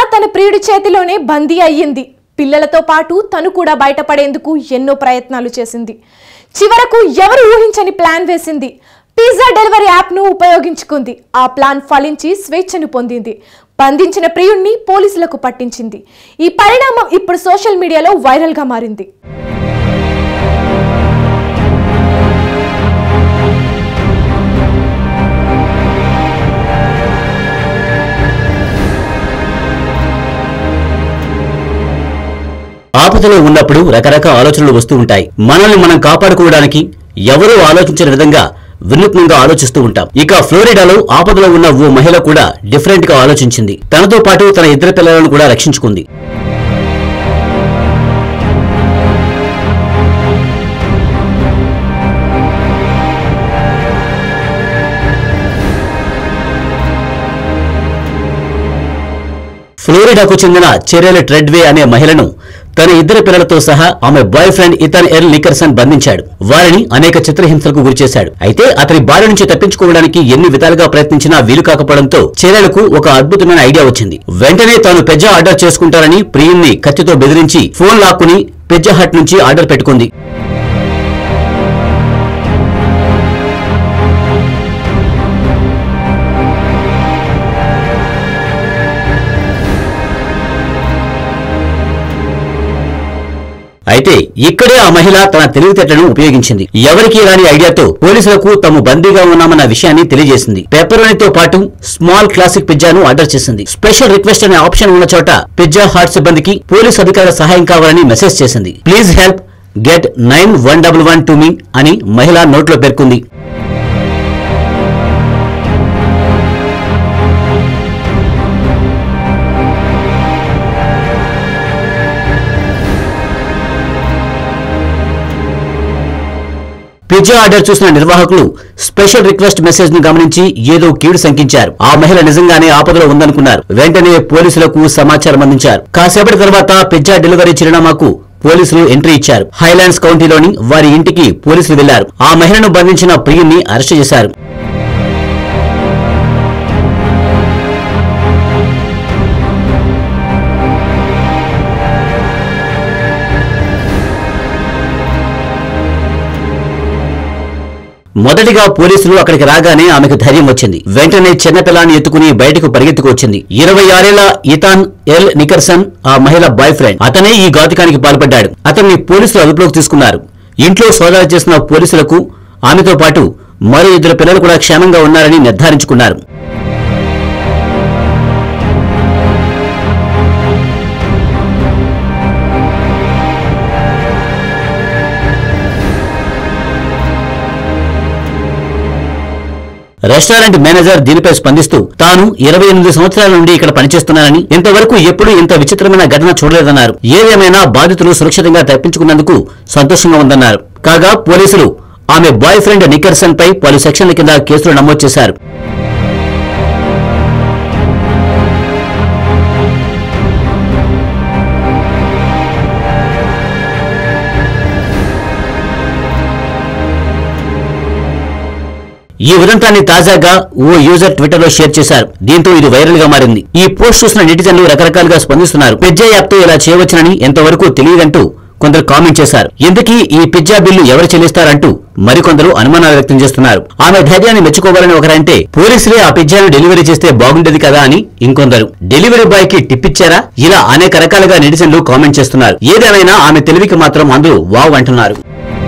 తన ప్రియుడి చేతిలోనే బందీ అయ్యింది పిల్లలతో పాటు తను కూడా బయటపడేందుకు ఎన్నో ప్రయత్నాలు చేసింది చివరకు ఎవరు ఊహించని ప్లాన్ వేసింది పిజ్జా డెలివరీ యాప్ను ఉపయోగించుకుంది ఆ ప్లాన్ ఫలించి స్వేచ్ఛను పొందింది బంధించిన ప్రియుణ్ణి పోలీసులకు పట్టించింది ఈ పరిణామం ఇప్పుడు సోషల్ మీడియాలో వైరల్గా మారింది ఆపదలో ఉన్నప్పుడు రకరకాల ఆలోచనలు వస్తూ ఉంటాయి మనల్ని మనం కాపాడుకోవడానికి ఎవరూ ఆలోచించిన విధంగా వినూత్నంగా ఆలోచిస్తూ ఉంటాం ఇక ఫ్లోరిడాలో ఆపదలో ఉన్న ఓ మహిళ కూడా డిఫరెంట్ గా ఆలోచించింది తనతో పాటు తన ఇద్దరు పిల్లలను కూడా రక్షించుకుంది ఫ్లోరిడాకు చెందిన చెరెల్ ట్రెడ్వే అనే మహిళను తన ఇద్దరు పిల్లలతో సహా ఆమె boyfriend Ethan L Nickerson బంధించాడు వారిని అనేక చిత్రహింసలకు గురిచేశాడు అయితే అతని బారి నుంచి తప్పించుకోవడానికి ఎన్ని విధాలుగా ప్రయత్నించినా వీలు కాకపోవడంతో చెరెలకు ఒక అద్భుతమైన ఐడియా వచ్చింది వెంటనే తాను పిజ్జా ఆర్డర్ చేసుకుంటారని ప్రియుణ్ణి కత్తితో బెదిరించి ఫోన్ లాక్కుని పిజ్జా హట్ నుంచి ఆర్డర్ పెట్టుకుంది అయితే ఇక్కడే ఆ మహిళ తన తెలివితేటలను ఉపయోగించింది ఎవరికీ రాని ఐడియాతో పోలీసులకు తాము బందీగా ఉన్నామన్న విషయాన్ని తెలియజేసింది పెప్పరోనితో పాటు స్మాల్ క్లాసిక్ పిజ్జాను ఆర్డర్ చేసింది స్పెషల్ రిక్వెస్ట్ అనే ఆప్షన్ ఉన్న చోట పిజ్జా హాట్ సిబ్బందికి పోలీస్ అధికారుల సహాయం కావాలని మెసేజ్ చేసింది please help get nine one double one to me అని మహిళ నోట్లో పేర్కొంది పిజ్జా ఆర్డర్ చూసిన నిర్వాహకులు స్పెషల్ రిక్వెస్ట్ మెసేజ్ ను గమనించి ఏదో కీడు శంకించారు ఆ మహిళ నిజంగానే ఆపదలో ఉందనుకున్నారు వెంటనే పోలీసులకు సమాచారం అందించారు కాసేపటి తర్వాత పిజ్జా డెలివరీ చిరునామాకు పోలీసులు ఎంట్రీ ఇచ్చారు హైలాండ్స్ కౌంటీలోని వారి ఇంటికి పోలీసులు వెళ్లారు ఆ మహిళను బంధించిన ప్రియుణ్ణి అరెస్టు చేశారు మొదటిగా పోలీసులు అక్కడికి రాగానే ఆమెకు ధైర్యం వచ్చింది వెంటనే చిన్నపిల్లాన్ని ఎత్తుకుని బయటకు పరిగెత్తుకొచ్చింది ఇరవై ఆరేళ్ల ఇతాన్ ఎల్ నికర్సన్ ఆ మహిళ బాయ్ ఫ్రెండ్ అతనే ఈ ఘాతుకానికి పాల్పడ్డాడు అతన్ని పోలీసులు అదుపులోకి తీసుకున్నారు ఇంట్లో సోదాలు చేసిన పోలీసులకు ఆమెతో పాటు మరో ఇద్దరు పిల్లలు కూడా క్షేమంగా ఉన్నారని నిర్ధారించుకున్నారు రెస్టారెంట్ మేనేజర్ దీనిపై స్పందిస్తూ తాను ఇరవై ఎనిమిది సంవత్సరాల నుండి ఇక్కడ పనిచేస్తున్నానని ఇంతవరకు ఎప్పుడూ ఇంత విచిత్రమైన ఘటన చూడలేదన్నారు ఏదేమైనా బాధితులు సురక్షితంగా తప్పించుకున్నందుకు సంతోషంగా ఉందన్నారు కాగా పోలీసులు ఆమె బాయ్ ఫ్రెండ్ నికర్సన్ పై పలు సెక్షన్ల కింద కేసులు నమోదు చేశారు ఈ ఉదంతాన్ని తాజాగా ఓ యూజర్ ట్విట్టర్ లో షేర్ చేశారు దీంతో ఇది వైరల్ గా మారింది ఈ పోస్ట్ చూసిన నెటిజన్లు రకరకాలుగా స్పందిస్తున్నారు పిజ్జా యాప్ తో ఇలా చేయవచ్చునని ఎంతవరకు తెలియదంటూ కొందరు కామెంట్ చేశారు ఎందుకీ ఈ పిజ్జా బిల్లు ఎవరు చెల్లిస్తారంటూ మరికొందరు అనుమానాలు వ్యక్తం చేస్తున్నారు ఆమె ధైర్యాన్ని మెచ్చుకోవాలని ఒకరంటే పోలీసులే ఆ పిజ్జాను డెలివరీ చేస్తే బాగుండేది కదా అని ఇంకొందరు డెలివరీ బాయ్ కి టిప్ ఇచ్చారా ఇలా అనేక రకాలుగా నెటిజన్లు కామెంట్ చేస్తున్నారు ఏదేమైనా ఆమె తెలివికి మాత్రం అందరూ వావ్ అంటున్నారు